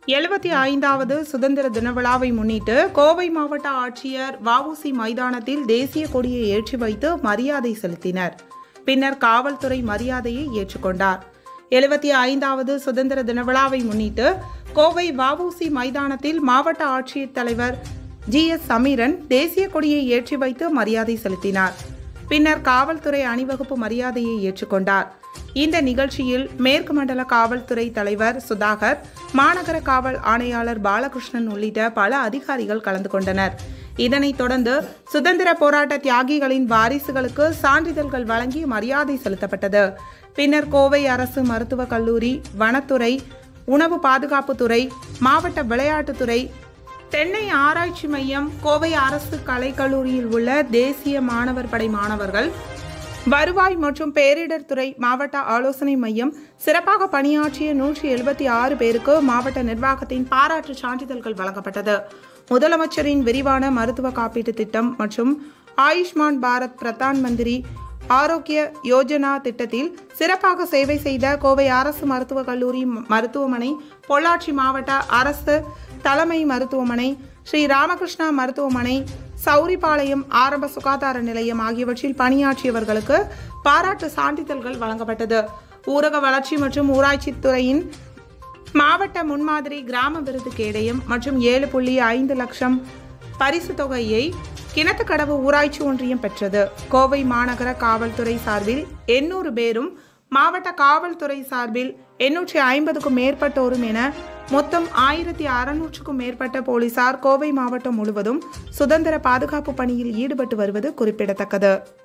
எழுபத்தி ஐந்தாவது சுதந்திர தின விழாவை முன்னிட்டு கோவை மாவட்ட ஆட்சியர் வஉசி மைதானத்தில் தேசிய கொடியை ஏற்றி வைத்து மரியாதை செலுத்தினர் பின்னர் காவல்துறை மரியாதையை ஏற்றுக்கொண்டார் எழுபத்தி ஐந்தாவது சுதந்திர தின விழாவை முன்னிட்டு கோவை வஉசி மைதானத்தில் மாவட்ட ஆட்சியர் தலைவர் ஜி எஸ் சமீரன் தேசிய கொடியை ஏற்றி வைத்து மரியாதை செலுத்தினார் பின்னர் காவல்துறை அணிவகுப்பு மரியாதையை ஏற்றுக்கொண்டார் இந்த நிகழ்ச்சியில் மேற்கு மண்டல காவல்துறை தலைவர் சுதாகர் மாநகர காவல் ஆணையாளர் பாலகிருஷ்ணன் உள்ளிட்ட பல அதிகாரிகள் கலந்து கொண்டனர் இதனைத் தொடர்ந்து சுதந்திர போராட்ட தியாகிகளின் வாரிசுகளுக்கு சான்றிதழ்கள் வழங்கி மரியாதை செலுத்தப்பட்டது பின்னர் கோவை அரசு மருத்துவக் கல்லூரி வனத்துறை உணவு பாதுகாப்புத்துறை மாவட்ட விளையாட்டுத்துறை தென்னை ஆராய்ச்சி மையம் கோவை அரசு கலைக்கல்லூரியில் உள்ள தேசிய மாணவர் படை மாணவர்கள் வருவாய் மற்றும் பேரிடர் துறை மாவட்ட ஆலோசனை மையம் சிறப்பாக பணியாற்றிய நூற்றி எழுபத்தி ஆறு பேருக்கு மாவட்ட நிர்வாகத்தின் பாராட்டு சான்றிதழ்கள் வழங்கப்பட்டது முதலமைச்சரின் விரிவான மருத்துவ காப்பீட்டு திட்டம் மற்றும் ஆயுஷ்மான் பாரத் பிரதான் மந்திரி ஆரோக்கிய யோஜனா திட்டத்தில் சிறப்பாக சேவை செய்த கோவை அரசு மருத்துவக் கல்லூரி மருத்துவமனை பொள்ளாச்சி மாவட்ட அரசு தலைமை மருத்துவமனை ஸ்ரீ ராமகிருஷ்ணா மருத்துவமனை சௌரிபாளையம் ஆரம்ப சுகாதார நிலையம் ஆகியவற்றில் பணியாற்றியவர்களுக்கு பாராட்டு சான்றிதழ்கள் வழங்கப்பட்டது ஊரக வளர்ச்சி மற்றும் ஊராட்சித் துறையின் மாவட்ட முன்மாதிரி கிராம விருது கேடயம் மற்றும் ஏழு புள்ளி ஐந்து லட்சம் பரிசு தொகையை கிணத்துக்கடவு ஊராட்சி ஒன்றியம் பெற்றது கோவை மாநகர காவல்துறை சார்பில் எண்ணூறு பேரும் மாவட்ட காவல்துறை சார்பில் எண்ணூற்றி ஐம்பதுக்கும் மேற்பட்டோரும் என மொத்தம் ஆயிரத்தி அறுநூற்றுக்கும் மேற்பட்ட போலீசார் கோவை மாவட்டம் முழுவதும் சுதந்திர பாதுகாப்பு பணியில் ஈடுபட்டு வருவது குறிப்பிடத்தக்கது